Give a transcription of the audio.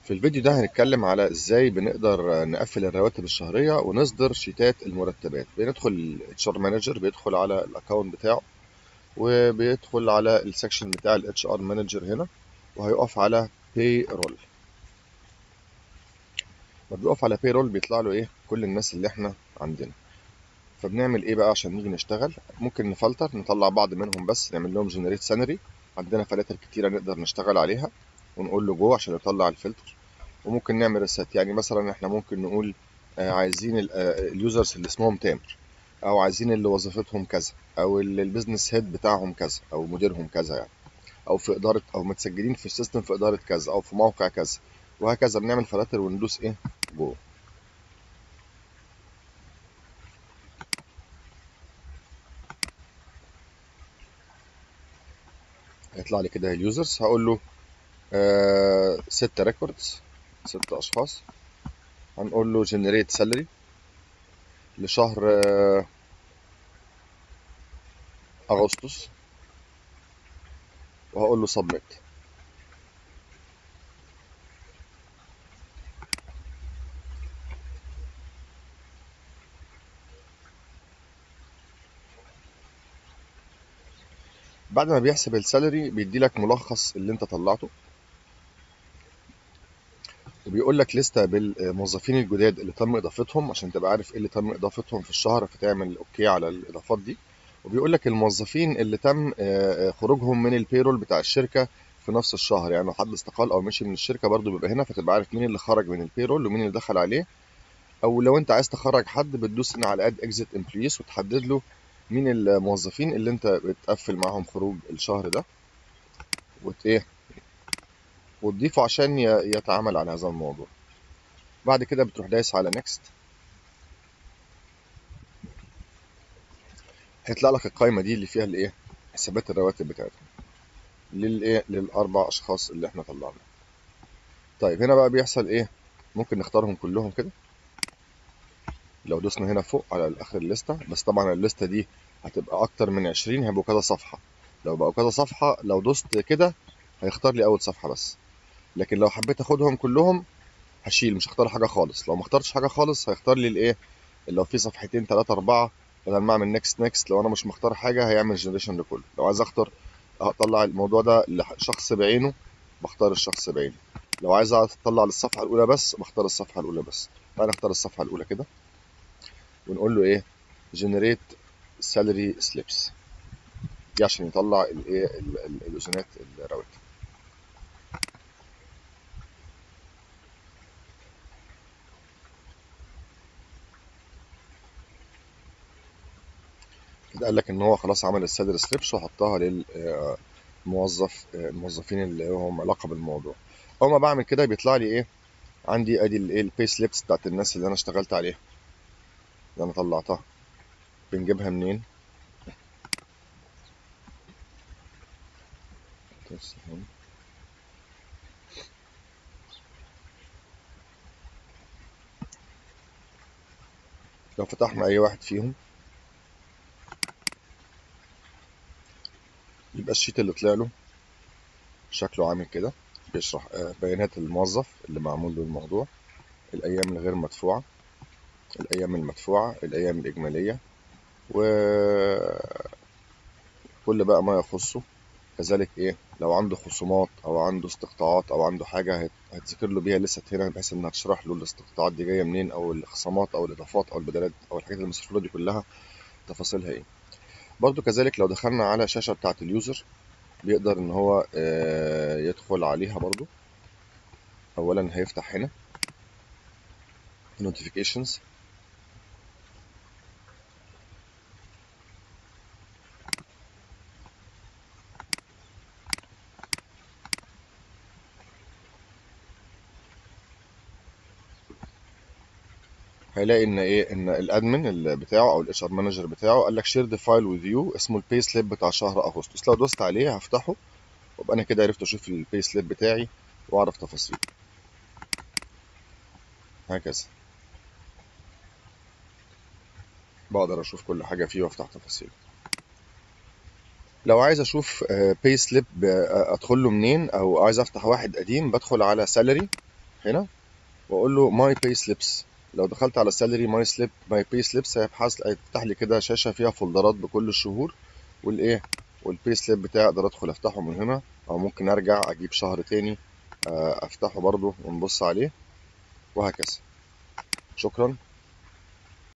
في الفيديو ده هنتكلم على ازاي بنقدر نقفل الرواتب الشهرية ونصدر شيتات المرتبات بندخل اتش ار مانجر بيدخل على الاكونت بتاعه وبيدخل على السكشن بتاع الاتش ار مانجر هنا وهيقف على باي رول لما بيقف على باي رول بيطلع له ايه كل الناس اللي احنا عندنا فبنعمل ايه بقى عشان نيجي نشتغل ممكن نفلتر نطلع بعض منهم بس نعمل لهم جنريت سالري عندنا فلاتر كتيره نقدر نشتغل عليها ونقول له جو عشان يطلع الفلتر وممكن نعمل ريسيت يعني مثلا احنا ممكن نقول آه، عايزين اليوزرز اللي اسمهم تامر او عايزين اللي وظيفتهم كذا او اللي البيزنس هيد بتاعهم كذا او مديرهم كذا يعني او في اداره او متسجلين في السيستم في اداره كذا او في موقع كذا وهكذا بنعمل فلاتر وندوس ايه جو هيطلع لي كده اليوزرز هقول له آه ست ريكوردز ست اشخاص هنقول له جنريت سالري لشهر آه اغسطس وهقول له سبميت بعد ما بيحسب السالري بيدي لك ملخص اللي انت طلعته وبيقول لك لسته بالموظفين الجداد اللي تم اضافتهم عشان تبقى عارف ايه اللي تم اضافتهم في الشهر فتعمل اوكي على الاضافات دي وبيقول لك الموظفين اللي تم آه، آه، خروجهم من البيرول بتاع الشركه في نفس الشهر يعني لو حد استقال او مشي من الشركه برضو بيبقى هنا فتبقى عارف مين اللي خرج من البيرول ومين اللي دخل عليه او لو انت عايز تخرج حد بتدوس هنا على اد اكزيت امبلويز وتحدد له مين الموظفين اللي انت بتقفل معاهم خروج الشهر ده وت ايه وتضيفه عشان ي- يتعامل على هذا الموضوع بعد كده بتروح دايس على نيكست هيطلع لك القائمه دي اللي فيها الايه حسابات الرواتب بتاعتهم للايه للاربع اشخاص اللي احنا طلعناهم طيب هنا بقى بيحصل ايه ممكن نختارهم كلهم كده لو دوسنا هنا فوق على اخر الليسته بس طبعا الليسته دي هتبقى اكتر من 20 هيبقوا كذا صفحه لو بقوا كذا صفحه لو دوست كده هيختار لي اول صفحه بس لكن لو حبيت اخدهم كلهم هشيل مش هختار حاجه خالص لو ما اخترتش حاجه خالص هيختار لي الايه لو في صفحتين ثلاثة أربعة بدل ما أعمل نيكست نيكست لو أنا مش مختار حاجة هيعمل جنريشن لكله لو عايز أختار أطلع الموضوع ده لشخص بعينه بختار الشخص بعينه لو عايز أطلع للصفحة الأولى بس بختار الصفحة الأولى بس تعالى نختار الصفحة الأولى كده ونقول له إيه generate salary slips دي عشان يطلع الإيه ال- ال- الأذونات الرواتب كده قال لك ان هو خلاص عمل السالري سليبس وحطها للموظف الموظفين اللي هم علاقه بالموضوع اول ما بعمل كده بيطلع لي ايه عندي ادي الايه البي سليبس بتاعت الناس اللي انا اشتغلت عليها اللي انا طلعتها بنجيبها منين بس هون. لو فتحنا اي واحد فيهم يبقى الشيت اللي طلع له شكله عامل كده بيشرح آه، بيانات الموظف اللي معمول له الموضوع الايام الغير مدفوعه الايام المدفوعه الايام الاجماليه وكل بقى ما يخصه كذلك ايه لو عنده خصومات او عنده استقطاعات او عنده حاجه هت- هتذكر له بيها لسه هنا بحيث انها تشرح له الاستقطاعات دي جايه منين او الخصامات او الاضافات او البدلات او الحاجات اللي المصروفه له دي كلها تفاصيلها ايه برضو كذلك لو دخلنا على الشاشه بتاعه اليوزر بيقدر ان هو آه، يدخل عليها برضو اولا هيفتح هنا notifications هيلاقي ان ايه ان الادمن اللي بتاعه او الاتش ار مانجر بتاعه قال لك شير ذا فايل وذ يو اسمه البي سليب بتاع شهر اغسطس لو دوست عليه هفتحه وابقى انا كده عرفت اشوف البي سليب بتاعي واعرف تفاصيله هكذا بقدر اشوف كل حاجه فيه وافتح تفاصيله لو عايز اشوف باي سليب ادخل له منين او عايز افتح واحد قديم بدخل على سالري هنا واقول له ماي باي سليبس لو دخلت على سالري ماي سليب ماي باي سليبس هيبحث هيفتح لي كده شاشه فيها فولدرات بكل الشهور والايه والباي سليب بتاعي اقدر ادخل افتحه من هنا او ممكن ارجع اجيب شهر تاني آه، افتحه برضو ونبص عليه وهكذا شكرا